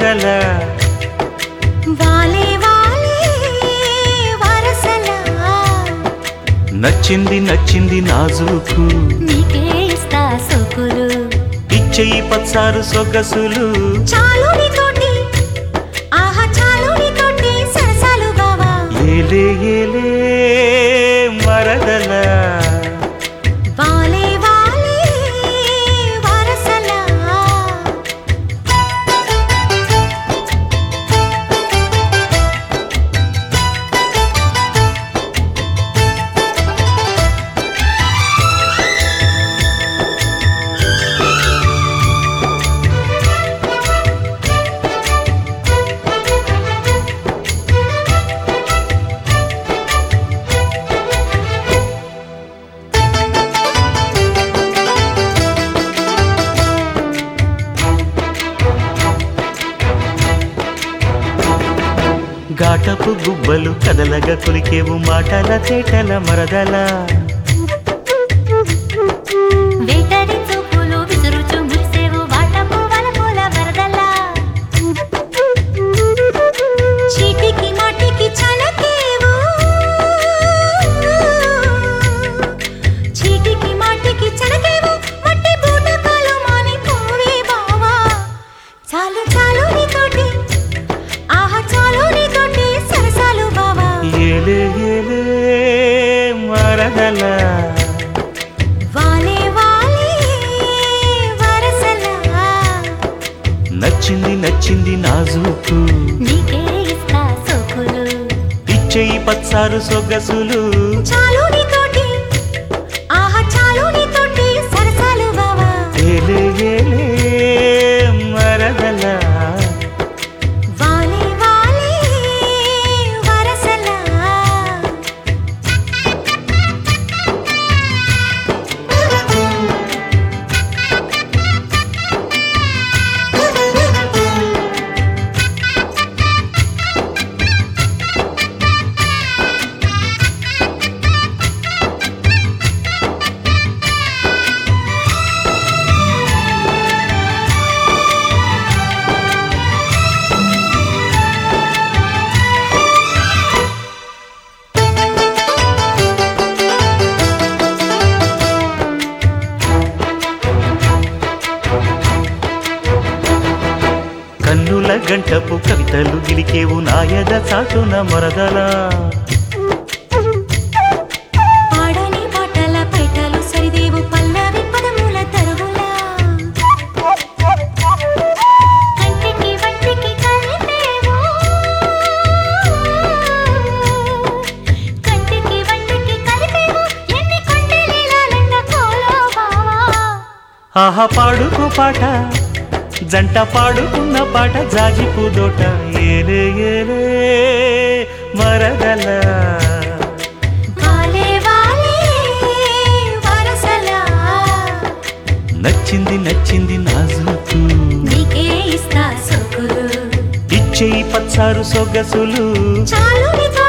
మరదల వాలే వాలే వరసలా నచ్చింది నచ్చింది నాజుకు నీకే ఇస్తా సోకులు ఇచ్చేయి పచ్చారు సొగసులు చాలు నీతోటి ఆహా చాలు నీతోటి సరసాలు బావా ఏలే ఏలే మరదల వాలే వాలే వరసలా ఘాటపు గుబ్బలు కదలగా కొలికేవు మాటల తేటల మరదల వేటడి చూపులు విసురుచు మురిసేవు వాటపు వలపుల వరదలా చీటికి మాటికి చలకేవు చీటికి మాటికి చలకేవు మట్టి బూటకాలు మాని పోవే బావా చాలు చాలు నీతోటి ఆహా చాలు నీతోటి సరసాలు బావా ఏలే ఏలే మరదల వాలే వాలే వరసలా నచ్చింది నచ్చింది నాజుకు నీకే ఇస్తా సోకులు ఇచ్చేయి పచ్చారు సొగసులు చాలు నీతోటి ఆహా చాలు నీతోటి సరసాలు బావా ఏలే ఏలే మరదల వాలే వాలే వరసలా కన్నుల గంటపు కవితలు గిలికేవు నాయద చాటున మరదల పాడని పాటల పైటలు సరిదేవు పల్లవి పదముల తరువులా కంటికి వంటికి కలిపేవు కంటికి వంటికి కలిపేవు ఎన్ని కొండలీలాలంట కోలో బావా ఆహా పాడుకో పాట జంట పాడుకున్న పాట జాజి పూదోట ఏలే ఏలే మరదల వాలే వాలే వరసలా నచ్చింది నచ్చింది నాజుకు నీకే ఇస్తా సోకులు ఇచ్చేయి పచ్చారు సొగసులు చాలు నీతో